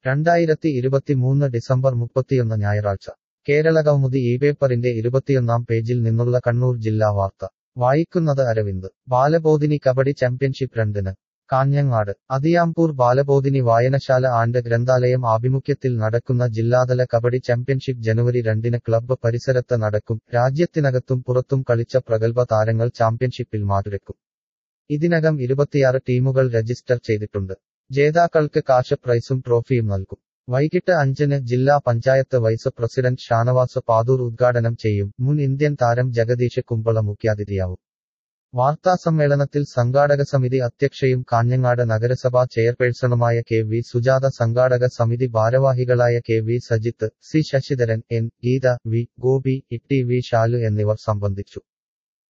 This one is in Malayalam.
രണ്ടായിരത്തി ഇരുപത്തിമൂന്ന് ഡിസംബർ മുപ്പത്തിയൊന്ന് ഞായറാഴ്ച കേരള കൗമുദി ഈ പേപ്പറിന്റെ ഇരുപത്തിയൊന്നാം പേജിൽ നിന്നുള്ള കണ്ണൂർ ജില്ലാ വാർത്ത വായിക്കുന്നത് അരവിന്ദ് ബാലബോധിനി കബഡി ചാമ്പ്യൻഷിപ്പ് രണ്ടിന് കാഞ്ഞങ്ങാട് അതിയാമ്പൂർ ബാലബോധിനി വായനശാല ആൻഡ് ഗ്രന്ഥാലയം ആഭിമുഖ്യത്തിൽ നടക്കുന്ന ജില്ലാതല കബഡി ചാമ്പ്യൻഷിപ്പ് ജനുവരി രണ്ടിന് ക്ലബ്ബ് പരിസരത്ത് നടക്കും രാജ്യത്തിനകത്തും പുറത്തും കളിച്ച പ്രഗത്ഭ താരങ്ങൾ ചാമ്പ്യൻഷിപ്പിൽ മാറ്റുരക്കും ഇതിനകം ഇരുപത്തിയാറ് ടീമുകൾ രജിസ്റ്റർ ചെയ്തിട്ടുണ്ട് ജേതാക്കൾക്ക് കാശ് പ്രൈസും ട്രോഫിയും നൽകും വൈകിട്ട് അഞ്ചിന് ജില്ലാ പഞ്ചായത്ത് വൈസ് പ്രസിഡന്റ് ഷാനവാസ് പാതൂർ ഉദ്ഘാടനം ചെയ്യും മുൻ ഇന്ത്യൻ താരം ജഗദീഷ് കുമ്പള മുഖ്യാതിഥിയാവും വാർത്താസമ്മേളനത്തിൽ സംഘാടക സമിതി അധ്യക്ഷയും കാഞ്ഞങ്ങാട് നഗരസഭാ ചെയർപേഴ്സണുമായ കെ വി സുജാത സംഘാടക സമിതി ഭാരവാഹികളായ K V Sajith C Sasidharan N Geetha V Gopi E T V Shalu എന്നിവർ സംബന്ധിച്ചു